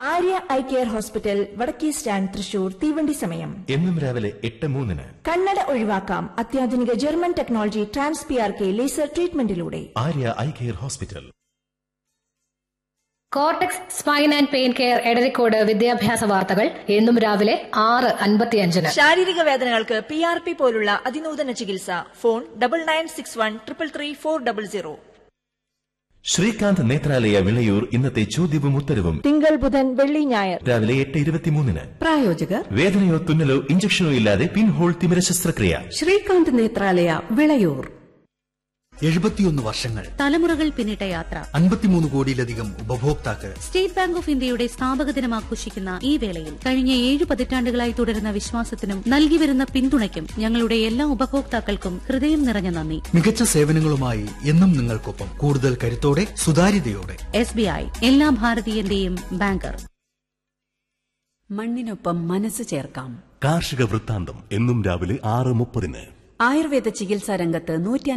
Arya eye care hospital വടക്കേ stand Thrissur തീവണ്ടി സമയം എന്നും രാവിലെ എട്ട് മൂന്നിന് കണ്ണട ഒഴിവാക്കാം അത്യാധുനിക German technology trans P R K laser ട്രീറ്റ്മെന്റിലൂടെ Arya eye care hospital cortex spine and pain care Edarikode വിദ്യാഭ്യാസ വാർത്തകൾ എന്നും രാവിലെ ആറ് അൻപത്തിയഞ്ചിന് ശാരീരിക വേദനകൾക്ക് പി ആർ പി പോലുള്ള അതിനൂതന ചികിത്സ phone double nine six one triple three four double zero Srikanth Nethralaya Vilayur ഇന്നത്തെ ചോദ്യവും ഉത്തരവും തിങ്കൾ ബുധൻ വെള്ളി ഞായർ രാവിലെ എട്ട് ഇരുപത്തിമൂന്നിന് പ്രായോജകർ വേദനയോ തുന്നലോ ഇഞ്ചക്ഷനോ ഇല്ലാതെ പിൻഹോൾ തിമിര ശസ്ത്രക്രിയ ശ്രീകാന്ത് നേത്രാലയ വിളയൂർ എഴുപത്തിയൊന്ന് വർഷങ്ങൾ തലമുറകൾ പിന്നിട്ട യാത്ര അൻപത്തിമൂന്ന് കോടിയിലധികം ഉപഭോക്താക്കൾ സ്റ്റേറ്റ് ബാങ്ക് ഓഫ് ഇന്ത്യയുടെ സ്ഥാപക ദിനം ആഘോഷിക്കുന്ന ഈ വേളയിൽ കഴിഞ്ഞ ഏഴ് പതിറ്റാണ്ടുകളായി തുടരുന്ന വിശ്വാസത്തിനും നൽകി വരുന്ന പിന്തുണയ്ക്കും ഞങ്ങളുടെ എല്ലാ ഉപഭോക്താക്കൾക്കും ഹൃദയം നിറഞ്ഞ നന്ദി മികച്ച സേവനങ്ങളുമായി എന്നും നിങ്ങൾക്കൊപ്പം കൂടുതൽ കരുത്തോടെ സുതാര്യതയോടെ എസ് ബി ഐ എല്ലാ ഭാരതീയന്റെയും ബാങ്കർ മണ്ണിനൊപ്പം മനസ്സ് ചേർക്കാം കാർഷിക വൃത്താന്തം എന്നും രാവിലെ ആറ് മുപ്പതിന് ആയുർവേദ ചികിത്സാ രംഗത്ത് നൂറ്റി